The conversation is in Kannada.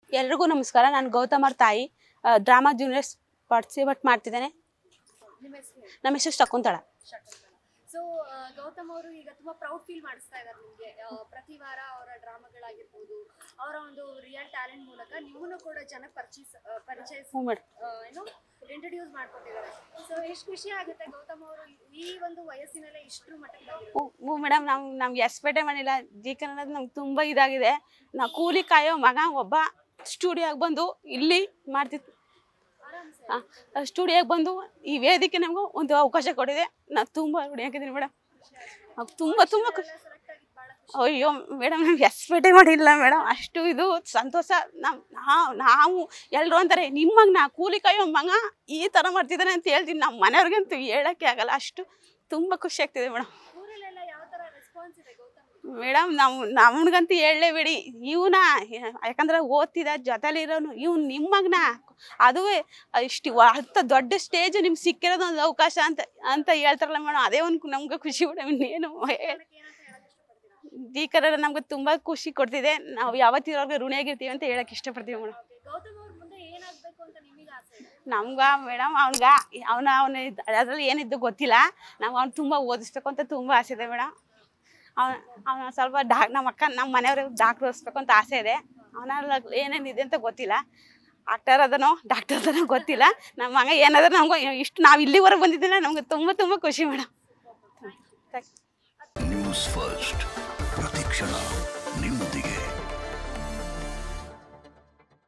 ಎಲ್ರಿಗೂ ನಮಸ್ಕಾರ ನಾನು ಗೌತಮರ್ ತಾಯಿ ಡ್ರಾಮಾ ಜೂನಿಯರ್ಸ್ ಪಾರ್ಟಿಸಿಪೇಟ್ ಮಾಡ್ತಿದ್ದೇನೆ ನಿಮ್ಮ ಹೆಸರು ಹೇಳಿ. ನಮ್ಮ ಹೆಸರು ಶಕುಂತಳ ಸೊ ಗೌತಮ್ ಅವರು ಈಗ ತುಂಬಾ ಪ್ರೌಡ್ ಫೀಲ್ ಮಾಡಿಸ್ತಾ ಇದ್ದಾರೆ ನಿಮಗೆ ಪ್ರತಿ ವಾರ ಅವರ ಡ್ರಾಮಾಗಳಾಗಿರ್ಬೋದು ಅವರ ಒಂದು ರಿಯಲ್ ಟ್ಯಾಲೆಂಟ್ ಮೂಲಕ ನಿಮ್ಮನ್ನು ಕೂಡ ಜನ ಪರಿಚಯಿಸ ಆ, ಪರಿಚಯಿಸ ಹ್ಞೂ ಮೇಡಮ್ ಆ, ಏನು ಇಂಟ್ರೊಡ್ಯೂಸ್ ಮಾಡ್ಕೊತಿದ್ದಾರೆ ಸೊ ಎಷ್ಟು ಖುಷಿ ಆಗುತ್ತೆ ಗೌತಮ್ ಅವರು ಈ ಒಂದು ವಯಸ್ಸಿನಲ್ಲೇ ಇಷ್ಟರ ಮಟ್ಟಕ್ಕೆ ಬಂದಿರೋದು. ಹ್ಞೂ ಮೇಡಮ್ ನಾವು ನಮ್ಗೆ ಎಸ್ಪೇಟೆ ಮಾಡಿಲ್ಲ ಜಿ ಕನ್ನಡದ ನಮ್ಗೆ ತುಂಬ ಇದಾಗಿದೆ ನಾವು ಕೂಲಿ ಕಾಯೋ ಮಗ ಒಬ್ಬ ಸ್ಟುಡಿಯೋಗೆ ಬಂದು ಇಲ್ಲಿ ಮಾಡ್ತಿತ್ತು ಆರಾಮ್ಸೆ ಸ್ಟುಡಿಯೋಗೆ ಬಂದು ಈ ವೇದಿಕೆ ನಮಗೂ ಒಂದು ಅವಕಾಶ ಕೊಟ್ಟಿದೆ ನಾನು ತುಂಬ ಋಣಿಯಾಗಿದ್ದೀನಿ ಮೇಡಮ್ ತುಂಬ ತುಂಬ ಖುಷಿ ಸೆಲೆಕ್ಟ್ ಆಗಿದ್ದು ಬಹಳ ಖುಷಿ ಅಯ್ಯೋ ಮೇಡಮ್ ನಾವು ಎಸ್ಪೇಟೆ ಮಾಡಿಲ್ಲ ಮೇಡಮ್ ಅಷ್ಟು ಇದು ಸಂತೋಷ ನಾವು ನಾವು ನಾವು ಎಲ್ಲರೂ ಅಂತಾರೆ ನಿಮ್ಮಂಗೆ ನಾ ಕೂಲಿ ಕಾಯೋ ಮಗ ಈ ಥರ ಮಾಡ್ತಿದ್ದಾನೆ ಅಂತ ಹೇಳ್ತೀನಿ ನಮ್ಮ ಮನೆಯವ್ರಿಗಂತೂ ಹೇಳೋಕ್ಕೆ ಆಗಲ್ಲ ಅಷ್ಟು ತುಂಬ ಖುಷಿ ಆಗ್ತಿದೆ ಮೇಡಮ್ ಊರಲ್ಲೆಲ್ಲ ಯಾವ ತರ ರೆಸ್ಪಾನ್ಸ್ ಇದೆ ಗೌತಮ್ ಮೇಡಮ್ ನಾವು ನಮ್ಗಂತೂ ಹೇಳಲೇಬೇಡಿ ಇವನ ಯಾಕಂದ್ರೆ ಓದ್ತಿದ್ದ ಜೊತೆಲಿರೋನು ಇವ್ನು ನಿಮ್ಮ ಮಗನ ಅದುವೇ ಇಷ್ಟು ಅಂಥ ದೊಡ್ಡ ಸ್ಟೇಜ್ ನಿಮ್ಗೆ ಸಿಕ್ಕಿರೋದು ಒಂದು ಅವಕಾಶ ಅಂತ ಅಂತ ಹೇಳ್ತಾರಲ್ಲ ಮೇಡಮ್ ಅದೇ ಒಂದು ನಮ್ಗೆ ಖುಷಿ ಮೇಡಮ್ ಇನ್ನೇನು ಏನಂತ ಹೇಳಕ್ ಇಷ್ಟಪಡ್ತೀರಾ ಈ ಕನ್ನಡ ನಮ್ಗೆ ತುಂಬ ಖುಷಿ ಕೊಡ್ತಿದೆ ನಾವು ಯಾವತ್ತಿರೋರ್ಗೆ ಋಣಿಯಾಗಿರ್ತೀವಿ ಅಂತ ಹೇಳಕ್ಕೆ ಇಷ್ಟಪಡ್ತೀವಿ ಮೇಡಮ್ Okay, ಗೌತಮ್ ಅವ್ರ ಮುಂದೆ ಏನಾಗ್ಬೇಕು ಅಂತ ನಿಮಗೆ ಆಸೆ ಇದೆ ನಮ್ಗ ಮೇಡಮ್ ಅವ್ನ್ಗ ಅವನ ಅವನ ಅದ್ರಲ್ಲಿ ಏನಿದ್ದು ಗೊತ್ತಿಲ್ಲ ನಾವು ಅವ್ನು ತುಂಬ ಓದಿಸ್ಬೇಕು ಅಂತ ತುಂಬ ಆಸೆ ಇದೆ ಮೇಡಮ್ ಅವನ ಅವನ ಸ್ವಲ್ಪ ಡಾ ನಮ್ಮ ಅಕ್ಕ ನಮ್ಮ ಮನೆಯವ್ರಿಗೆ ಡಾಕ್ಟ್ರ್ ಓದಿಸ್ಬೇಕು ಅಂತ ಆಸೆ ಇದೆ ಅವನ ಏನೇನಿದೆ ಅಂತ ಗೊತ್ತಿಲ್ಲ ಆಕ್ಟರ್ ಅದನೋ ಡಾಕ್ಟರ್ ಅದನೋ ಗೊತ್ತಿಲ್ಲ ನಮ್ಮ ಮಗ ಏನಾದ್ರೂ ನಮ್ಗೆ ಇಷ್ಟು ನಾವು ಇಲ್ಲಿವರೆಗೆ ಬಂದಿದ್ದಿಲ್ಲ ನಮ್ಗೆ ತುಂಬ ತುಂಬ ಖುಷಿ ಮೇಡಮ್ ನ್ಯೂಸ್ ಫಸ್ಟ್ ಪ್ರತಿಕ್ಷಣ